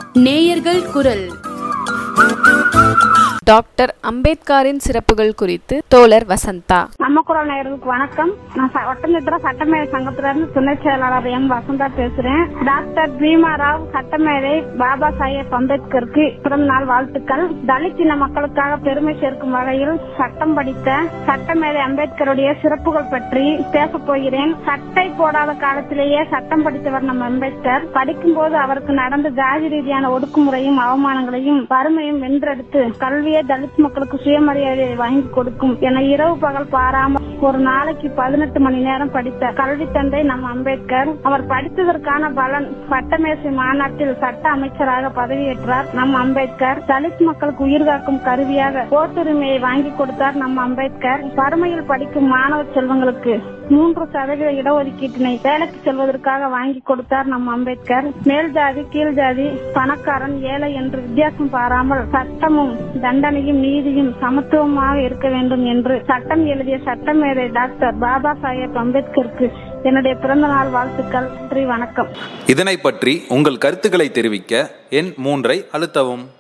நேயர்கள் குரல் டாக்டர் அம்பேத்கரின் சிறப்புகள் குறித்து தோழர் வசந்தா நம்ம குரல் நேயர்களுக்கு வணக்கம் நான் ச- ஒட்டஞ்சத்திர சட்டமேதை சங்கத்துல இருந்து துணை செயலாளர் எம் வசந்தா பேசுறேன் டாக்டர் பீமாராவ் சட்டமேதை பாபா சாஹேப் அம்பேத்கருக்கு பிறந்த நாள் வாழ்த்துக்கள் தலித் இன மக்களுக்காக பெருமை சேர்க்கும் வகையில் சட்டம் படித்த சட்டமேதை அம்பேத்கருடைய சிறப்புகள் பற்றி பேசப் போகிறேன் சட்டை போடாத காலத்திலேயே சட்டம் படித்தவர் நம்ம அம்பேத்கர் படிக்கும்போது அவருக்கு நடந்த ஜாதி ரீதியான ஒடுக்குமுறையும் அவமானங்களையும் வறுமையும் வென்றெடுத்து கல்வியை தலித் மக்களுக்கு சுயமரியாதையை வாங்கி கொடுக்கும் என இரவு பகல் பாராமல் ஒரு நாளைக்கு பதினெட்டு மணி நேரம் படித்த கல்வி தந்தை நம்ம அம்பேத்கர் அவர் படித்ததற்கான பலன் சட்டமேசை மாநாட்டில் சட்ட அமைச்சராக பதவியேற்றார் நம்ம அம்பேத்கர் தலித் மக்களுக்கு உயிர் காக்கும் கருவியாக ஓட்டுரிமையை வாங்கி கொடுத்தார் நம்ம அம்பேத்கர் வறுமையில் படிக்கும் மாணவ செல்வங்களுக்கு மூன்று சதவீத இடஒதுக்கீட்டினை வேலைக்கு செல்வதற்காக வாங்கி கொடுத்தார் நம்ம அம்பேத்கர் மேல் ஜாதி கீழ் ஜாதி பணக்காரன் ஏழை என்று வித்தியாசம் பாராமல் சட்டமும் தண்டனையும் நீதியும் சமத்துவமாக இருக்க வேண்டும் என்று சட்டம் எழுதிய சட்டமேதை டாக்டர் பாபா சாஹேப் அம்பேத்கருக்கு என்னுடைய பிறந்த நாள் வாழ்த்துக்கள் நன்றி வணக்கம் இதனை பற்றி உங்கள் கருத்துக்களை தெரிவிக்க எண் மூன்றை அழுத்தவும்